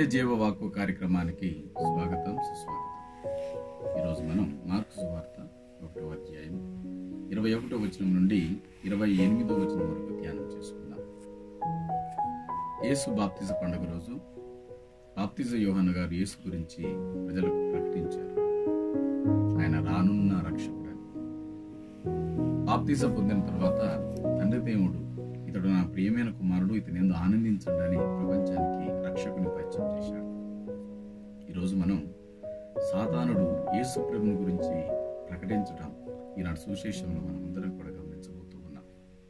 జీవవాక్కు కార్యక్రమానికి స్వాగతం సుస్వాగతం ఈరోజు మనం మార్క్స్ వార్త ఒకటో అధ్యాయం ఇరవై ఒకటో వచనం నుండి ఇరవై ఎనిమిదో వచనం వరకు ధ్యానం చేసుకుందాం యేసు బాప్తిజ పండుగ రోజు బాప్తిజ యోహన్ గారు యేసు గురించి ప్రజలకు ప్రకటించారు ఆయన రానున్న రక్షకుడు బాప్తిజ పొందిన తర్వాత తండ్రి దేవుడు ఇతడు నా ప్రియమైన కుమారుడు ఇతని ఎందు ఆనందించండి అని ప్రపంచానికి రక్షకుని పరిచయం చేశాడు ఈరోజు మనం సాతానుడు యేసు ప్రభుని గురించి ప్రకటించడం ఈనాడు సుశేషంలో మనం అందరం కూడా గమనించబోతూ ఉన్నాం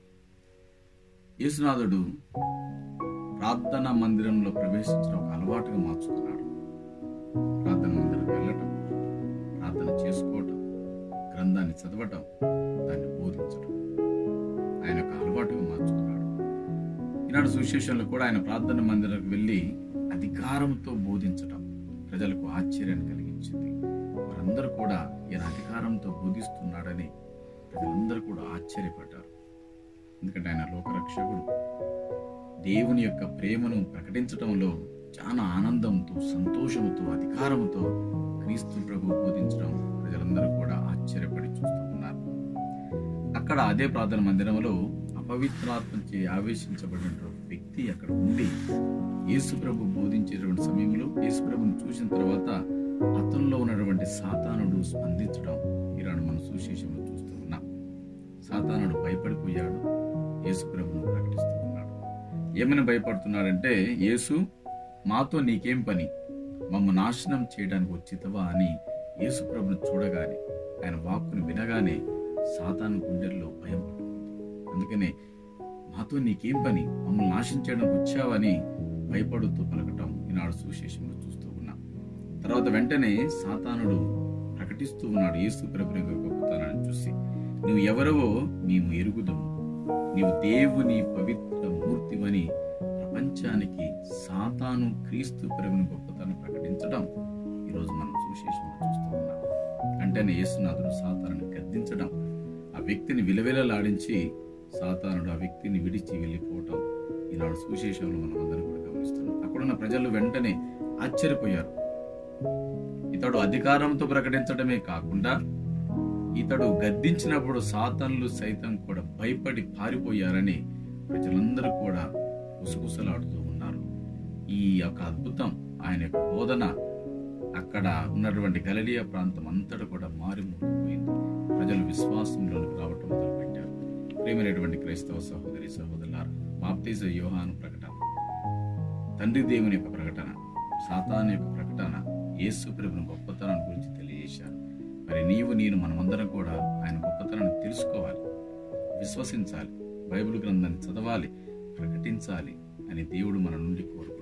యేసునాథుడు ప్రార్థనా మందిరంలో ప్రవేశించడం ఒక అలవాటుగా మార్చుకున్నాడు ప్రార్థన మందిరం వెళ్ళటం ప్రార్థన చేసుకోవటం గ్రంథాన్ని చదవటం దాన్ని బోధించడం ఆయన ఒక అలవాటుగా మార్చుకున్నాడు ఈనాడు సువిశేషంలో కూడా ఆయన ప్రార్థన మందిరకు వెళ్ళి అధికారంతో బోధించటం ప్రజలకు ఆశ్చర్యాన్ని కలిగించింది వారందరూ కూడా ఈయన అధికారంతో బోధిస్తున్నాడని ప్రజలందరూ కూడా ఆశ్చర్యపడ్డారు ఎందుకంటే ఆయన లోకరక్షకుడు దేవుని యొక్క ప్రేమను ప్రకటించడంలో చాలా ఆనందంతో సంతోషంతో అధికారంతో క్రీస్తు ప్రభు బోధించడం ప్రజలందరూ కూడా ఆశ్చర్యపడి చూస్తూ ఉన్నారు అక్కడ అదే ప్రార్థన మందిరంలో అపవిత్రాత్మచే ఆవేశించబడిన వ్యక్తి అక్కడ ఉండి యేసు ప్రభు బోధించేటువంటి సమయంలో యేసు ప్రభుని చూసిన తర్వాత అతనిలో ఉన్నటువంటి సాతానుడు స్పందించడం ఈనాడు మన సుశేషంలో చూస్తూ ఉన్నాం సాతానుడు భయపడిపోయాడు యేసు ప్రభును ప్రకటిస్తూ ఉన్నాడు ఏమని భయపడుతున్నాడంటే యేసు మాతో నీకేం పని మమ్మ నాశనం చేయడానికి వచ్చితవా అని యేసు ప్రభును చూడగానే ఆయన వాక్కును వినగానే సాతాను గుండెల్లో భయం పట్టుకుంది అందుకనే మాతో నీకేం పని మమ్మల్ని నాశనం చేయడానికి వచ్చావని భయపడుతూ పలకటం ఈనాడు సువిశేషంలో చూస్తూ ఉన్నాం తర్వాత వెంటనే సాతానుడు ప్రకటిస్తూ ఉన్నాడు యేసు ప్రభు యొక్క గొప్పతనాన్ని చూసి నువ్వు ఎవరవో మేము ఎరుగుదము నీవు దేవుని పవిత్ర మూర్తివని ప్రపంచానికి సాతాను క్రీస్తు ప్రభుని గొప్పతనం ప్రకటించడం ఈరోజు మనం సువిశేషంలో చూస్తూ ఉన్నాం అంటేనే యేసునాథుడు సాతానుని గద్దించడం ఆ వ్యక్తిని విలవిలలాడించి సాతానుడు ఆ వ్యక్తిని విడిచి వెళ్ళిపోవటం ఈనాడు సువిశేషంలో మనం అందరం కూడా గమనిస్తున్నాం అక్కడున్న ప్రజలు వెంటనే ఆశ్చర్యపోయారు ఇతడు అధికారంతో ప్రకటించడమే కాకుండా ఇతడు గద్దించినప్పుడు సాతన్లు సైతం కూడా భయపడి పారిపోయారని ప్రజలందరూ కూడా గుసగుసలాడుతూ ఉన్నారు ఈ యొక్క అద్భుతం ఆయన యొక్క బోధన అక్కడ ఉన్నటువంటి గలలియా ప్రాంతం అంతటా కూడా మారిమోగిపోయింది ప్రజలు విశ్వాసంలోనికి రావటం మొదలుపెట్టారు ప్రేమైనటువంటి క్రైస్తవ సహోదరి సహోదరులారా బాప్తీజ యోహాను ప్రకటన తండ్రి దేవుని యొక్క ప్రకటన సాతాన్ యొక్క ప్రకటన యేసు ప్రభుని గొప్పతనం గురించి తెలియజేశారు మరి నీవు నేను మనమందరం కూడా ఆయన గొప్పతనాన్ని తెలుసుకోవాలి విశ్వసించాలి బైబిల్ గ్రంథాన్ని చదవాలి ప్రకటించాలి అని దేవుడు మన నుండి కోరు